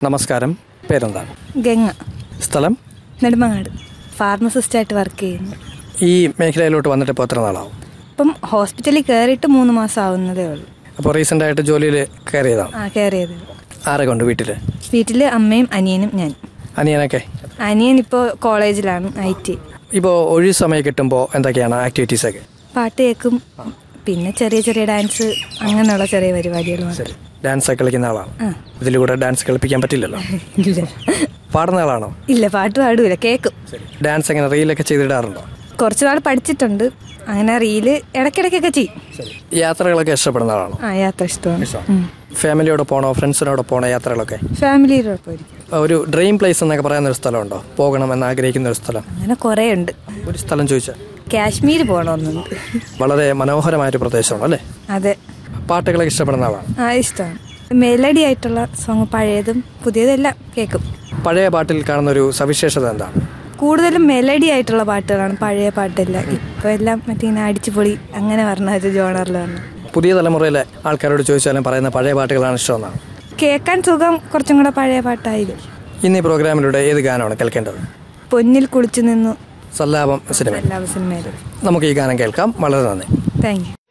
നമസ്കാരം പേരെന്താണ് ഗംഗ സ്ഥലം നെടുമങ്ങാട് ഫാർമസിസ്റ്റായിട്ട് വർക്ക് ചെയ്യുന്നു ഈ മേഖലയിലോട്ട് വന്നിട്ട് ഇപ്പോൾ എത്ര നാളാവും ഇപ്പം ഹോസ്പിറ്റലിൽ കയറിയിട്ട് മൂന്ന് മാസം ആവുന്നതേ ഉള്ളൂ അപ്പോൾ റീസെൻ്റ് ആയിട്ട് ജോലിയിൽ കയറിയതാണ് ആ കയറിയത് ആരെ കൊണ്ട് വീട്ടിൽ വീട്ടിൽ അമ്മയും അനിയനും ഞാൻ അനിയനൊക്കെ അനിയൻ ഇപ്പോൾ കോളേജിലാണ് ഐ ടി ഇപ്പോൾ ഒഴിവ് സമയം കിട്ടുമ്പോൾ എന്തൊക്കെയാണ് ആക്ടിവിറ്റീസൊക്കെ പാട്ട് കേൾക്കും പിന്നെ ചെറിയ ചെറിയ ഡാൻസ് അങ്ങനെയുള്ള ചെറിയ പരിപാടികളുമാണ് ശരി ഡാൻസ് ഒക്കെ കളിക്കുന്ന ആളാണ് ആ. ഇതിലൂടെ ഡാൻസ് കളിപ്പിക്കാൻ പറ്റില്ലല്ലോ ഇല്ല പാടുന്ന ആളാണോ ഇല്ല പാട്ട് പാടൂല കേൾക്കും ഡാൻസ് എങ്ങനെ റീലൊക്കെ ചെയ്തിടാറുണ്ടോ കുറച്ച് നാൾ പഠിച്ചിട്ടുണ്ട് അങ്ങനെ റീല് ഇടയ്ക്കിടയ്ക്കൊക്കെ ചെയ്യും യാത്രകളൊക്കെ ഇഷ്ടപ്പെടുന്ന ആളാണോ ആ യാത്ര ഇഷ്ടമാണ് ഉം. ഫാമിലിയോട് പോകണോ ഫ്രണ്ട്സിനോട് പോകണോ യാത്രകളൊക്കെ ഫാമിലിയോടൊപ്പം ഇരിക്കും ഒരു ഡ്രീം പ്ലേസ് എന്നൊക്കെ പറയുന്ന ഒരു സ്ഥലമുണ്ടോ പോകണമെന്ന് ആഗ്രഹിക്കുന്ന ഒരു സ്ഥലം അങ്ങനെ കുറേ ഉണ്ട് ഒരു സ്ഥലം ചോദിച്ചാൽ കാശ്മീർ പോകണമെന്നുണ്ട് വളരെ മനോഹരമായൊരു പ്രദേശമാണ് അല്ലേ അതെ പാട്ടുകളൊക്കെ ഇഷ്ടപ്പെടുന്ന ആളാണ് ആ ഇഷ്ടമാണ് മെലഡി ആയിട്ടുള്ള സോങ് പഴയതും പുതിയതെല്ലാം കേൾക്കും പഴയ പാട്ടിൽ കാണുന്ന ഒരു സവിശേഷത എന്താണ് കൂടുതലും മെലഡി ആയിട്ടുള്ള പാട്ടുകളാണ് പഴയ പാട്ടെല്ലാം ഇപ്പോൾ എല്ലാം മറ്റേ ഇങ്ങനെ അടിച്ചുപൊളി അങ്ങനെ പറഞ്ഞ ഒരു ജോണറിലാണ് പുതിയ തലമുറയിലെ ആൾക്കാരോട് ചോദിച്ചാലും പറയുന്ന പഴയ പാട്ടുകളാണ് ഇഷ്ടമെന്നാണ് കേൾക്കാൻ സുഖം കുറച്ചും കൂടെ പഴയ പാട്ടായിരുന്നു ഇന്ന് ഈ പ്രോഗ്രാമിലൂടെ ഏത് ഗാനമാണ് കേൾക്കേണ്ടത് പൊന്നിൽ കുളിച്ചു നിന്നു സല്ലാപം സിനിമ എല്ലാ സിനിമയിലും നമുക്ക് ഈ ഗാനം കേൾക്കാം വളരെ നന്ദി താങ്ക് യു